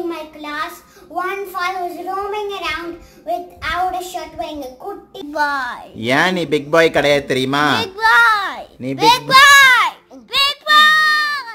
during my class, one father was roaming around without a shirt wearing a kutti boy. ஏன் நீ big பாய் கிடையாது தெரியுமா Big boy! நீ Big big boy! Big boy!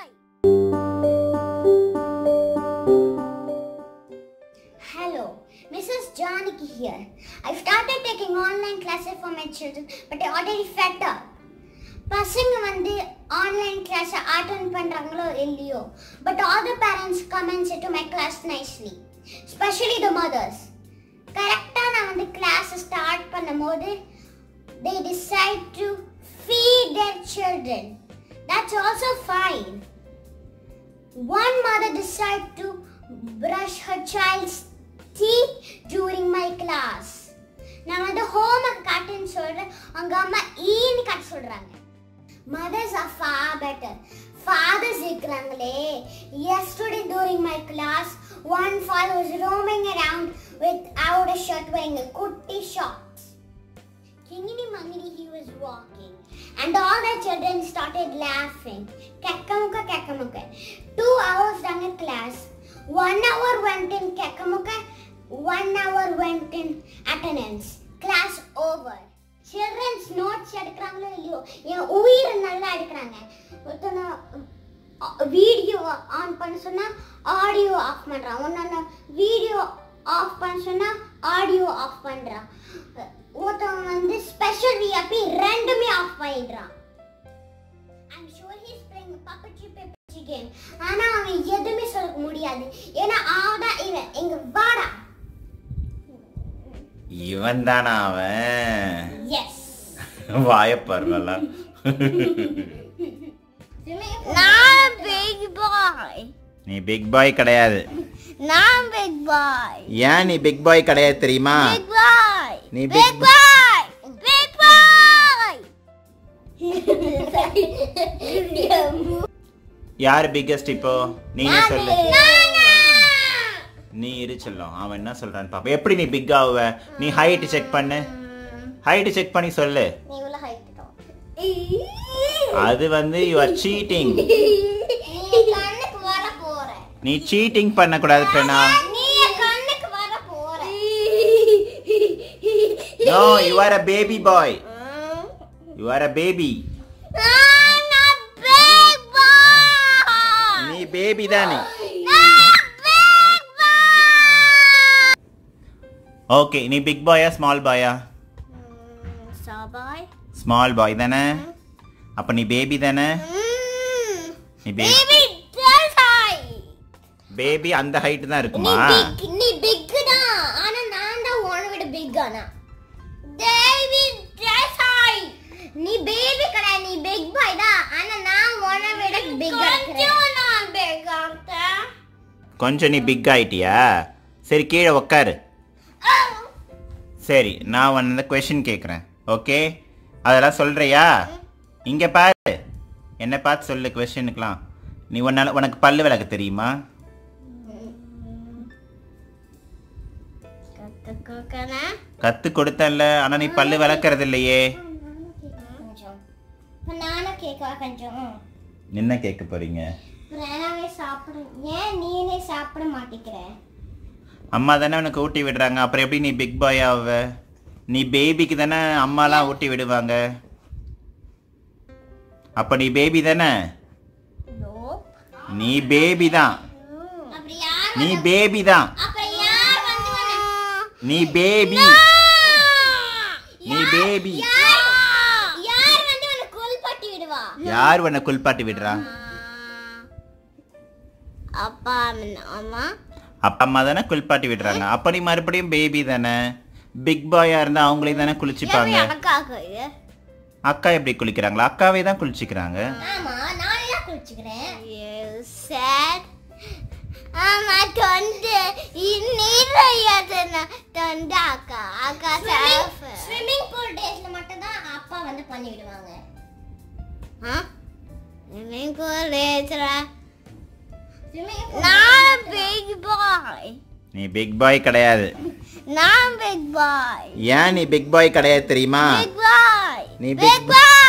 Hello, Mrs. Janaki here. I've started taking online classes for my children, but I already fed up. பசங்க வந்து online class attend பண்றாங்களோ இல்லையோ but all the parents come and sit to my class nicely specially the mothers கரெக்டாக நான் வந்து class start பண்ணும்போது they decide to feed their children. That's also fine. One mother decided to brush her child's teeth during my class. நான் வந்து homework காட்டுன்னு சொல்றேன் அவங்க அம்மா ஈன்னு காட்ட சொல்றாங்க mothers are far better fathers இருக்கிறாங்களே yesterday during my class one father was roaming around without a shirt wearing a kutti shorts Kingini Mangini he was walking and all the children started laughing. Kekamuka Kekamuka. Two hours done in class. One hour went in Kekamuka, one hour went in attendance. Class over. Childrens notes எடுக்கிறாங்களோ இல்லையோ என் உயிர் நல்லா எடுக்கிறாங்க ஒருத்தனை video on பண்ண சொன்னா audio of பண்றான் ஒன்னொன்னு வீடியோ ஆஃப் பண்ண சொன்னா ஆடியோ ஆஃப் பண்றான் ஒருத்தவன் வந்து ஸ்பெஷல் விஐபி ரெண்டுமே ஆஃப் பண்ணிடுறான் I'm sure he's playing puppetry puppetry game ஆனா அவன் எதுவுமே சொல்ல முடியாது ஏன்னா அவன் தான் இவன் எங்க வாடா இவன் தானா அவன் எஸ் வாயப்பாருல நான் பிக் பாய் நீ பிக் பாய் கிடையாது நான் பிக் பாய் ஏன் நீ பிக் பாய் கிடையாது தெரியுமா பிக் பாய் நீ big big boy big boy யார் பிக்கஸ்ட் இப்போ நீனே சொல்லு நீ இரு செல்லம் அவன் என்ன சொல்றான்னு பாப்பா எப்படி நீ பிக் ஆகுவ நீ ஹைட் செக் பண்ணு ஹைட் செக் பண்ணி சொல்லு நீ உள்ள ஹைட் தான் அது வந்து யூ ஆர் சீட்டிங் நீ கண்ணுக்கு வர போற நீ சீட்டிங் பண்ண கூடாது பெண்ணா நீ கண்ணுக்கு வர போற no you are a baby boy you are a baby நான் big boy. நீ பேபி தானே நான் big boy. ஓகே நீ பிக் பாயா ஸ்மால் பாயா Mm, Star boy. Small boy தானே அப்ப நீ பேபி தானே Mm, நீ baby baby, that's high. Baby அந்த ஹைட் தான் நீ இருக்குமா big, நீ big தான். ஆனா நான் தான் உன்னை விட big ஆனா. Baby, that's high. நீ baby கிடையாது, நீ big boy தான். ஆனா நான் உன்னை விட big ஆ இருக்கிறேன். நான் big ஆட்டேன். கொஞ்சம் நீ பிக் ஆயிட்டியா சரி கீழே உக்காரு சரி நான் வந்து கொஷின் கேட்குறேன் ஓகே அதெல்லாம் சொல்றியா இங்கே பாரு என்ன பார்த்து சொல்லு கொஷினுக்கெலாம் நீ உன்னால உனக்கு பல்லு விளக்க தெரியுமா கத்துக்கோக்கனா? கத்து கொடுத்தல்ல ஆனால் நீ பல்லு விளக்குறது இல்லையே கொஞ்சம். இப்ப நானும் கேட்கவா கொஞ்சம் என்ன கேட்க போறீங்க நானாவே சாப்பிடு ஏன் நீனே சாப்பிட மாட்டேங்கிற அம்மா தானே உனக்கு ஊட்டி விடுறாங்க அப்புறம் எப்படி நீ பிக் பாய் ஆவ நீ பேபிக்கு தானே அம்மாலாம் ஊட்டி விடுவாங்க அப்போ நீ பேபி தானே நீ பேபி தான் அப்படி யார் நீ பேபி தான் அப்புறம் யார் வந்து உன்னை- நீ பேபி நீ பேபி யார் யார் வந்து உன்னை கொல்பட்டி விடுவா யார் உன்னை குளிப்பாட்டி விடுறா அப்பா அம்மா அப்பா அம்மா தானே குளிப்பாட்டி விடுறாங்க அப்ப நீ மறுபடியும் பேபி தானே பிக் பாயா இருந்தா அவங்களே தானே குளிச்சுப்பாங்க எனக்காக இது அக்கா எப்படி குளிக்கிறாங்களா அக்காவே தான் குளிச்சுக்கிறாங்க ஆமா நானே தான் குளிச்சுக்கிறேன் you said ஆமா தொண்டு நீரையாதுன்னா தொண்டு அக்கா அக்கா ஸ்விம்மிங் பூல் டேஸ்ல மட்டும் தான் அப்பா வந்து பண்ணி விடுவாங்க ஸ்விம்மிங் பூல் டேஸ்ல நான் பிக் பாய் நீ பிக் பாய் கிடையாது நான் பிக் பாய் ஏன் நீ பிக் பாய் கிடையாது தெரியுமா பிக் பாய் நீ பிக் big பாய்